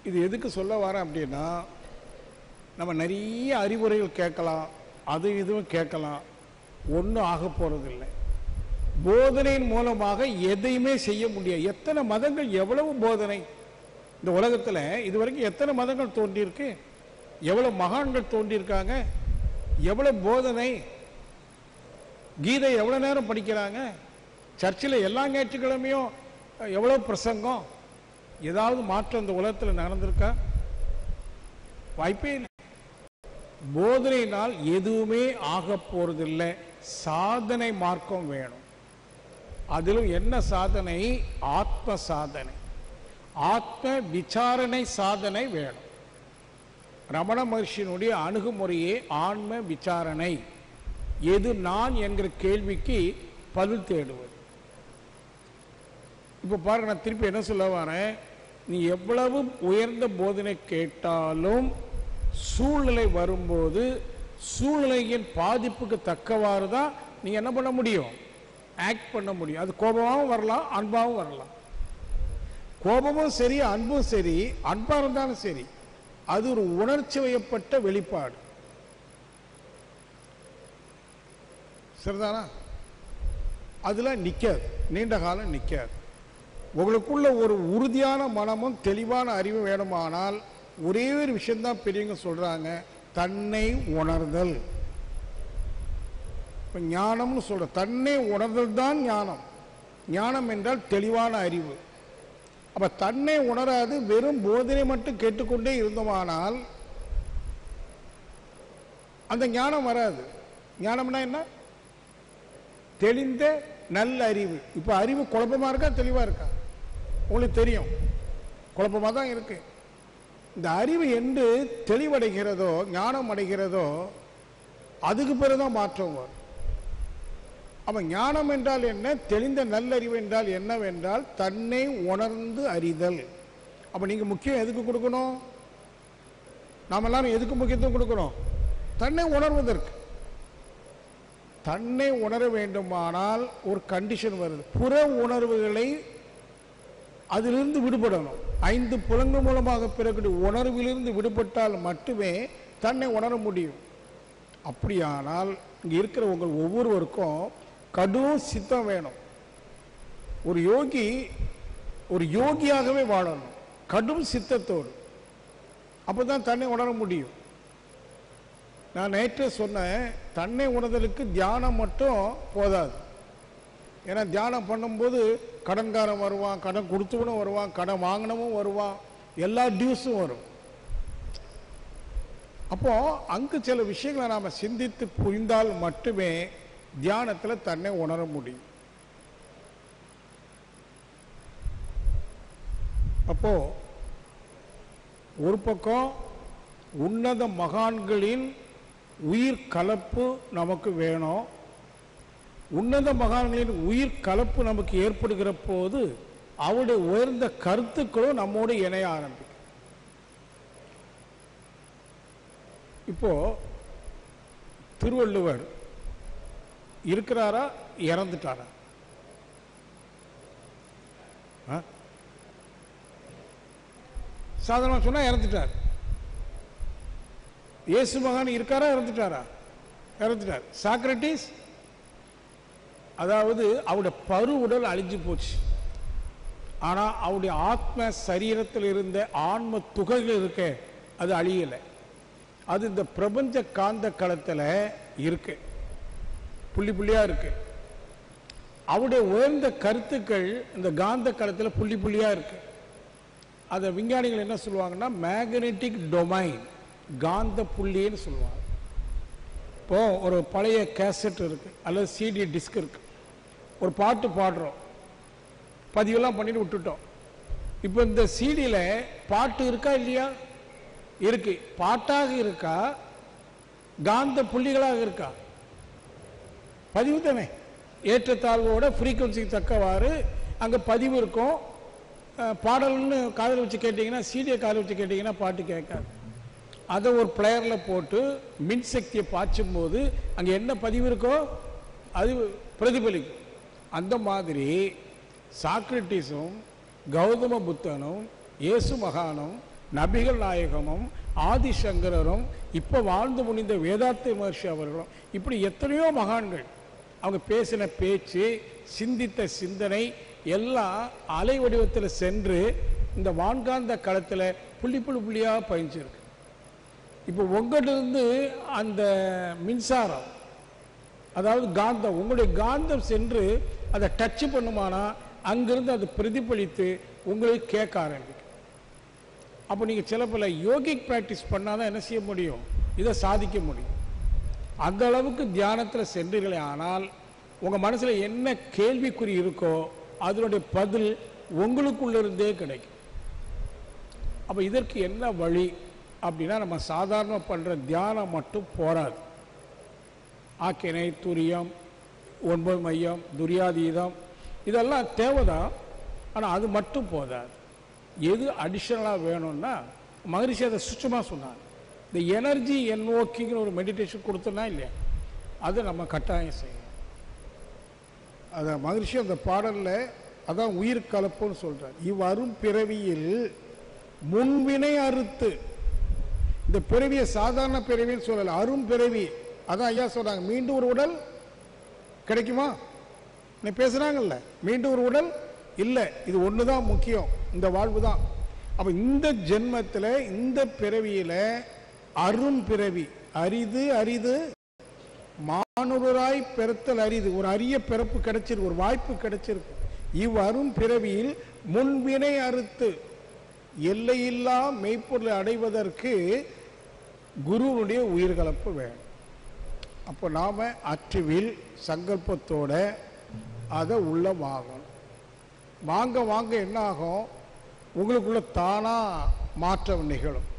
இது எதுக்கு சொல்ல வரேன் அப்படின்னா நம்ம நிறைய அறிவுரைகள் கேட்கலாம் அது இதுவும் கேட்கலாம் ஒன்றும் ஆக போகிறதில்லை போதனையின் மூலமாக எதையுமே செய்ய முடியாது எத்தனை மதங்கள் எவ்வளவு போதனை இந்த உலகத்தில் இதுவரைக்கும் எத்தனை மதங்கள் தோன்றியிருக்கு எவ்வளவு மகான்கள் தோன்றியிருக்காங்க எவ்வளவு போதனை கீதை எவ்வளோ நேரம் படிக்கிறாங்க சர்ச்சில் எல்லா ஞாயிற்றுக்கிழமையும் எவ்வளோ பிரசங்கம் ஏதாவது மாற்றம் இந்த உலகத்தில் நடந்திருக்கா வாய்ப்பே இல்லை போதனையினால் எதுவுமே ஆக போறதில்லை சாதனை மார்க்கம் வேணும் அதிலும் என்ன சாதனை ஆத்ம சாதனை ஆத்ம விசாரணை சாதனை வேணும் ரமண மகர்ஷியினுடைய அணுகுமுறையே ஆன்ம விசாரணை எது நான் என்கிற கேள்விக்கு பதில் தேடுவது இப்போ பாருங்க நான் திருப்பி என்ன சொல்ல வரேன் நீ எவ்வளவு உயர்ந்த போதனை கேட்டாலும் சூழ்நிலை வரும்போது சூழ்நிலையின் பாதிப்புக்கு தக்கவாறு தான் நீ என்ன பண்ண முடியும் ஆக்ட் பண்ண முடியும் அது கோபமாகவும் வரலாம் அன்பாகவும் வரலாம் கோபமும் சரி அன்பும் சரி அன்பா இருந்தாலும் சரி அது ஒரு உணர்ச்சி வயப்பட்ட வெளிப்பாடு சரிதானா அதெல்லாம் நிற்காது நீண்ட காலம் நிற்காது உங்களுக்குள்ள ஒரு உறுதியான மனமும் தெளிவான அறிவும் வேணுமானால் ஒரே ஒரு விஷயம்தான் பெரியவங்க சொல்றாங்க தன்னை உணர்தல் இப்ப ஞானம்னு சொல்ற தன்னை உணர்தல் தான் ஞானம் ஞானம் என்றால் தெளிவான அறிவு அப்ப தன்னை உணராது வெறும் போதனை மட்டும் கேட்டுக்கொண்டே இருந்தோமானால் அந்த ஞானம் வராது ஞானம்னா என்ன தெளிந்த நல்ல அறிவு இப்ப அறிவு குழப்பமா இருக்கா தெளிவா இருக்கா உங்களுக்கு தெரியும் குழப்பமா தான் இருக்கு இந்த அறிவு என்று தெளிவடைகிறதோ ஞானம் அடைகிறதோ அதுக்கு பிறகுதான் மாற்றம் வரும் அப்ப ஞானம் என்றால் என்ன தெளிந்த நல்லறிவு என்றால் என்னவென்றால் தன்னை உணர்ந்து அறிதல் அப்ப நீங்க முக்கியம் எதுக்கு கொடுக்கணும் நாம எல்லாரும் எதுக்கு முக்கியத்துவம் கொடுக்கணும் தன்னை உணர்வதற்கு தன்னை உணர வேண்டுமானால் ஒரு கண்டிஷன் வருது புற உணர்வுகளை அதிலிருந்து விடுபடணும் ஐந்து புலன்கள் மூலமாக பிறகு உணர்விலிருந்து விடுபட்டால் மட்டுமே தன்னை உணர முடியும் அப்படியானால் இங்க இருக்கிற உங்கள் ஒவ்வொருவருக்கும் கடும் சித்தம் வேணும் ஒரு யோகி ஒரு யோகியாகவே வாழணும் கடும் சித்தத்தோடு அப்பதான் தன்னை உணர முடியும் நான் நேற்றே சொன்னேன் தன்னை உணர்தலுக்கு தியானம் மட்டும் போதாது ஏன்னா தியானம் பண்ணும்போது கடன்காரன் வருவான் கடன் கொடுத்தவனும் வருவான் கடன் வாங்கினவும் வருவான் எல்லா டியூஸும் வரும் அப்போ அங்கு சில விஷயங்களை நாம சிந்தித்து புரிந்தால் மட்டுமே தியானத்தில் தன்னை உணர முடியும் அப்போ ஒரு பக்கம் உன்னத மகான்களின் உயிர் கலப்பு நமக்கு வேணும் உன்னத மகான்களின் உயிர் கலப்பு நமக்கு ஏற்படுகிற போது அவருடைய உயர்ந்த கருத்துக்களும் நம்மோடு இணைய ஆரம்பிக்கும் இப்போ திருவள்ளுவர் இருக்கிறாரா இறந்துட்டாரா ஆ? சாதாரணமா சொன்னா இறந்துட்டார் இயேசு மகான் இருக்காரா இறந்துட்டாரா இறந்துட்டார் சாக்ரட்டிஸ் அதாவது அவருடைய பரு உடல் அழிஞ்சு போச்சு ஆனா அவருடைய ஆத்ம சரீரத்தில் இருந்த ஆன்ம துகள்கள் இருக்க அது அழியலை அது இந்த பிரபஞ்ச காந்த களத்துல இருக்கு புள்ளி புள்ளியா இருக்கு அவருடைய உயர்ந்த கருத்துக்கள் இந்த காந்த களத்துல புள்ளி புள்ளியா இருக்கு அதை விஞ்ஞானிகள் என்ன சொல்லுவாங்கன்னா மேக்னெட்டிக் டொமைன் காந்த புள்ளின்னு சொல்லுவாங்க இப்போ ஒரு பழைய கேசட் இருக்கு அல்லது சிடி டிஸ்க் இருக்கு ஒரு பாட்டு பாடுறோம் பதிவெல்லாம் பண்ணிட்டு விட்டுட்டோம் இப்போ இந்த சிடியில் பாட்டு இருக்கா இல்லையா இருக்கு பாட்டாக இருக்கா காந்த புள்ளிகளாக இருக்கா பதிவு தானே ஏற்றத்தாழ்வோட ஃப்ரீக்குவன்சிக்கு தக்கவாறு அங்கே பதிவு இருக்கும் அஹ், பாடல்னு காதில் வச்சு கேட்டிங்கன்னா சீடியை காதில் வச்சு கேட்டிங்கன்னா பாட்டு கேட்காது அதை ஒரு பிளேயரில் போட்டு மின்சக்தியை பாய்ச்சும் போது அங்கே என்ன பதிவு இருக்கோ அது பிரதிபலிக்கும் அந்த மாதிரி சாக்ரட்டிஸும் கௌதம புத்தனும் இயேசு மகானும் நபிகள் நாயகமும் ஆதிசங்கரரும் இப்போ வாழ்ந்து முடிந்த வேதாத்த மகர்ஷி அவர்களும் இப்படி எத்தனையோ மகான்கள் அவங்க பேசின பேச்சு சிந்தித்த சிந்தனை எல்லாம் அலை வடிவத்தில் சென்று இந்த வான்காந்த களத்தில் புள்ளி புள்ளி புள்ளியாக பயஞ்சிருக்கு இப்போ உங்கள்கிட்ட அந்த மின்சாரம் அதாவது காந்தம் உங்களுடைய காந்தம் சென்று அதை டச் பண்ணுமானா அங்கிருந்து அது பிரதிபலித்து உங்களுக்கு கேட்க ஆரம்பிக்கும் அப்போ நீங்கள் சில பல யோகிக் ப்ராக்டிஸ் பண்ணாதான் என்ன செய்ய முடியும் இதை சாதிக்க முடியும் அந்த அளவுக்கு தியானத்தில் சென்றீர்களே ஆனால் உங்கள் மனசில் என்ன கேள்விக்குறி இருக்கோ அதனுடைய பதில் உங்களுக்குள்ள இருந்தே கிடைக்கும் அப்போ இதற்கு என்ன வழி அப்படின்னா நம்ம சாதாரண பண்ணுற தியானம் மட்டும் போராது ஆக்கினை துரியம் ஒன்பது மையம் துரியாதீதம் இதெல்லாம் தேவைதான் ஆனால் அது மட்டும் போதாது எது அடிஷனலாக வேணும்னா மகரிஷி அதை சுத்தமாக சொன்னாங்க இந்த எனர்ஜி என்ஓக்கிங்கிற ஒரு மெடிடேஷன் கொடுத்தோன்னா இல்லையா அதை நம்ம கட்டாயம் செய்யணும் அதை மகரிஷி அந்த பாடலில் அதான் உயிர் கலப்புன்னு சொல்கிறார் இவ்வரும் பிறவியில் முன்வினை அறுத்து இந்த பிறவியை சாதாரண பிறவின்னு சொல்லலை அரும் பிறவி அதான் ஐயா சொல்றாங்க மீண்டும் ஒரு உடல் கிடைக்குமா நீ பேசுறாங்கல்ல மீண்டும் ஒரு உடல் இல்லை இது ஒன்று தான் முக்கியம் இந்த வாழ்வு தான் அப்போ இந்த ஜென்மத்தில் இந்த பிறவியில் அரும் பிறவி அரிது அரிது மானுடராய் பிறத்தல் அரிது ஒரு அரிய பிறப்பு கிடைச்சிருக்கு ஒரு வாய்ப்பு கிடைச்சிருக்கு இவ்வரும் பிறவியில் முன்வினை அறுத்து எல்லையில்லா மெய்ப்பொருளை அடைவதற்கு குருவுடைய உயிர்கலப்பு வேணும் அப்போ நாம் அற்றுவில் சங்கல்பத்தோட அதை உள்ள வாங்கணும் வாங்க வாங்க என்ன ஆகும் உங்களுக்குள்ள தானாக மாற்றம் நிகழும்